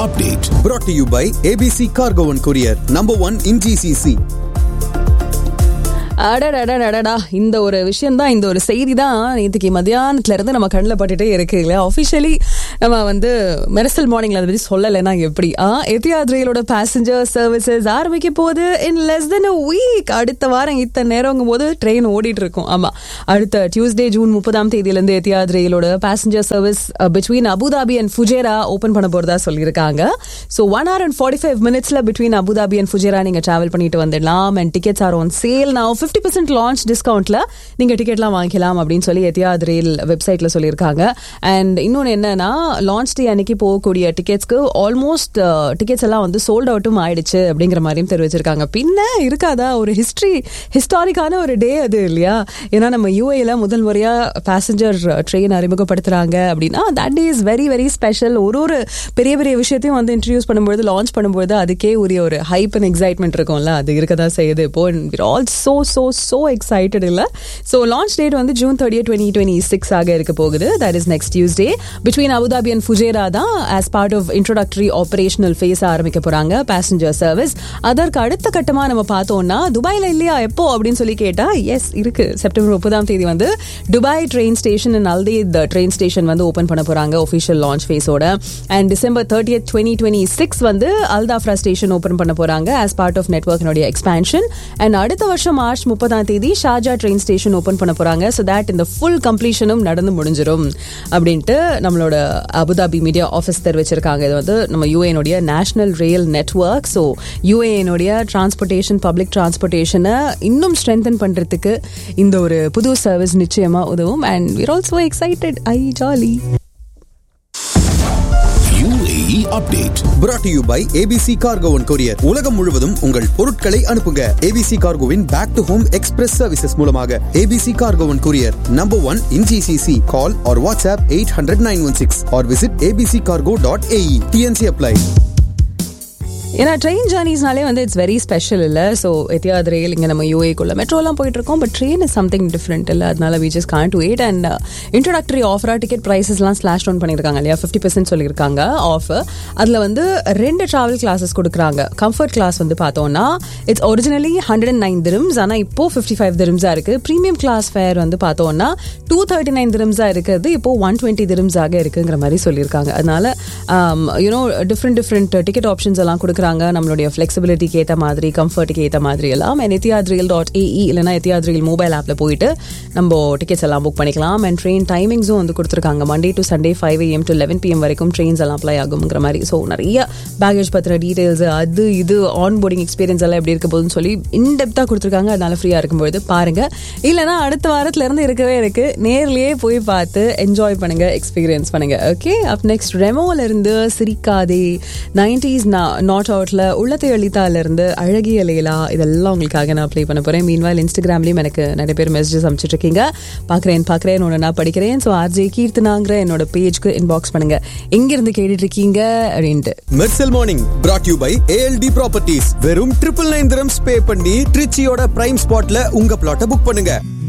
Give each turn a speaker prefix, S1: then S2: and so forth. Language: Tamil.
S1: update. Brought to you by ABC Cargo and Courier, number one in GCC.
S2: அடடடடடா இந்த ஒரு விஷயம் தான் இந்த ஒரு செய்தி தான் நேற்றுக்கு மத்தியானத்துல இருந்து நம்ம கண்ணில் பட்டுட்டே இருக்கு இல்லையா அஃபிஷியலி நம்ம வந்து மெரசல் மார்னிங்ல அதை பற்றி சொல்லலைன்னா எப்படி ஆ எத்தியாத் ரயிலோட பேசஞ்சர் சர்வீசஸ் ஆரம்பிக்க போகுது in less than a week அடுத்த வாரம் இத்தனை நேரங்கும் போது ட்ரெயின் ஓடிட்டு இருக்கும் ஆமா அடுத்த டியூஸ்டே ஜூன் முப்பதாம் தேதியிலேருந்து எத்தியாத் ரயிலோட passenger service between Abu Dhabi and Fujairah open பண்ண போறதா சொல்லியிருக்காங்க so one hour and forty five மினிட்ஸ்ல பிட்வீன் அபுதாபி அண்ட் ஃபுஜேரா நீங்க டிராவல் பண்ணிட்டு வந்துடலாம் and tickets are on sale நான் ஃபிஃப்டி பர்சன்ட் லான்ச் டிஸ்கவுண்ட்ல நீங்க டிக்கெட்லாம் வாங்கிக்கலாம் அப்படின்னு சொல்லி எத்தியாத் ரயில் வெப்சைட்ல சொல்லியிருக்காங்க அண்ட் இன்னொன்று என்னன்னா லான்ச் டே அன்னைக்கு போகக்கூடிய டிக்கெட்ஸ்க்கு ஆல்மோஸ்ட் டிக்கெட்ஸ் எல்லாம் வந்து சோல்ட் அவுட்டும் ஆயிடுச்சு அப்படிங்கிற மாதிரியும் தெரிவிச்சிருக்காங்க பின்ன இருக்காதா ஒரு ஹிஸ்டரி ஹிஸ்டாரிக்கான ஒரு டே அது இல்லையா ஏன்னா நம்ம யூஏல முதல் முறையா பேசஞ்சர் ட்ரெயின் அறிமுகப்படுத்துறாங்க அப்படின்னா that day is very very special ஒரு ஒரு பெரிய பெரிய விஷயத்தையும் வந்து இன்ட்ரடியூஸ் பண்ணும்போது லான்ச் பண்ணும்போது அதுக்கே உரிய ஒரு ஹைப் அண்ட் எக்ஸைட்மெண்ட் இருக்கும்ல அது இருக்கதா செய்யுது இப்போ all so so so excited இல்ல ஸோ லான்ச் டேட் வந்து June thirty twenty twenty six ஆக இருக்க போகுது that is next Tuesday between Abu Dhabi and Fujairah தான் as part of introductory operational phase ஆரம்பிக்க போறாங்க பேசஞ்சர் சர்வீஸ் அதற்கு அடுத்த கட்டமா நம்ம பார்த்தோம்னா துபாயில இல்லையா எப்போ அப்படின்னு சொல்லி கேட்டா எஸ் இருக்கு செப்டம்பர் முப்பதாம் தேதி வந்து Dubai train station and Al Dhaid train station வந்து ஓப்பன் பண்ண போறாங்க ஒஃபிஷியல் லான்ச் ஃபேஸோட and December thirty twenty twenty six வந்து அல்தாஃப்ரா ஸ்டேஷன் ஓப்பன் பண்ண போறாங்க ஆஸ் பார்ட் ஆஃப் நெட்ஒர்க்கினுடைய எக்ஸ்பான்ஷன் அண்ட் அடுத்த வருஷம் மார்ச் முப்பதாம் தேதி ஷார்ஜா ட்ரெயின் ஸ்டேஷன் ஓப்பன் பண்ண போறாங்க ஸோ தட் இந்த ஃபுல் கம்ப்ளீஷனும் நடந்து முடிஞ்சிடும் அப்படின்ட்டு நம்மளோட அபுதாபி மீடியா ஆஃபீஸ் தெரிவிச்சிருக்காங்க இது வந்து நம்ம யூஏனுடைய நேஷனல் ரயில் நெட்ஒர்க் ஸோ யூஏனுடைய டிரான்ஸ்போர்ட்டேஷன் பப்ளிக் டிரான்ஸ்போர்ட்டேஷனை இன்னும் ஸ்ட்ரென்தன் பண்றதுக்கு இந்த ஒரு புது சர்வீஸ் நிச்சயமா உதவும் and we're also excited I jolly
S1: UAE update. Brought to you by ABC Cargo and Courier. உலகம் முழுவதும் உங்கள் பொருட்களை அனுப்புங்க ABC கார்கோவின் back to home express services மூலமாக ABC Cargo and Courier, number one in GCC. Call or WhatsApp 800 916 or visit abccargo.ae. TNC apply.
S2: ஏன்னா ட்ரெயின் ஜேர்னிஸ்னாலே வந்து இட்ஸ் வெரி ஸ்பெஷல் இல்லை ஸோ எத்தியாவது ரயில் இங்கே நம்ம யூஏக்குள்ள மெட்ரோலாம் போயிட்டு இருக்கோம் but train is something different இல்லை அதனால we just got to wait and introductory ஆஃபராக டிக்கெட் ப்ரைஸஸ்லாம் ஸ்லாஷ் டவுன் பண்ணியிருக்காங்க இல்லையா ஃபிஃப்டி பர்சன்ட் சொல்லியிருக்காங்க ஆஃபர் அதில் வந்து ரெண்டு ட்ராவல் கிளாஸஸ் கொடுக்குறாங்க கம்ஃபர்ட் கிளாஸ் வந்து பார்த்தோம்னா it's originally hundred and nine dirhams ஆனால் இப்போ ஃபிஃப்டி ஃபைவ் திரும்ஸாக இருக்குது ப்ரீமியம் கிளாஸ் ஃபேர் வந்து பார்த்தோம்னா டூ தேர்ட்டி நைன் திரும்ஸாக இருக்கிறது இப்போ ஒன் டுவெண்ட்டி திரும்ஸாக இருக்குங்கிற மாதிரி சொல்லியிருக்காங்க அதனால you know different different ticket options எல்லாம் கொடுக்குறாங்க நம்மளுடைய ஃப்ளெக்சிபிலிட்டிக்கு ஏற்ற மாதிரி கம்ஃபர்ட்டுக்கு ஏற்ற மாதிரி எல்லாம் and Etihad rail dot AE இல்லைனா எத்தியாத் ரயில் மொபைல் ஆப்பில் போயிட்டு நம்ம டிக்கெட்ஸ் எல்லாம் புக் பண்ணிக்கலாம் அண்ட் ட்ரெயின் டைமிங்ஸும் வந்து கொடுத்துருக்காங்க Monday to Sunday five AM to eleven PM வரைக்கும் ட்ரெயின்ஸ் எல்லாம் அப்ளை ஆகுங்கிற மாதிரி ஸோ நிறைய பேகேஜ் பற்றின டீட்டெயில்ஸ் அது இது ஆன் போர்டிங் எக்ஸ்பீரியன்ஸ் எல்லாம் எப்படி இருக்க போகுதுன்னு சொல்லி இன்டெப்த்தாக கொடுத்துருக்காங்க அதனால ஃப்ரீயாக இருக்கும்போது பாருங்க இல்லைனா அடுத்த வாரத்துல இருந்து இருக்கவே இருக்கு நேர்லயே போய் பார்த்து என்ஜாய் பண்ணுங்க எக்ஸ்பீரியன்ஸ் பண்ணுங்க ஓகே அப் நெக்ஸ்ட் ரெமோல இருந்து சிரிக்காதே நைன்டிஸ் நாட் அவுட்ல உள்ளத்தை அளித்தால இருந்து அழகிய லேலா இதெல்லாம் உங்களுக்காக நான் ப்ளே பண்ண போறேன் மீன்வாயில் இன்ஸ்டாகிராம்லயும் எனக்கு நிறைய பேர் மெசேஜஸ் அனுப்பிச்சிட்டு இருக்கீங்க பாக்குறேன் பாக்குறேன் ஒன்று நான் படிக்கிறேன் ஸோ ஆர்ஜே கீர்த்தனாங்கிற என்னோட பேஜ்க்கு இன்பாக்ஸ் பண்ணுங்க எங்க இருந்து கேட்டுட்டு இருக்கீங்க அப்படின்ட்டு
S1: Mersal morning brought you by ALT properties வெறும் ட்ரிபிள் நைன் திரம்ஸ் பே பண்ணி ட்ரிச்சியோட பிரைம் ஸ்பாட்ல உங்க பிளாட்டை புக் பண்ணுங்க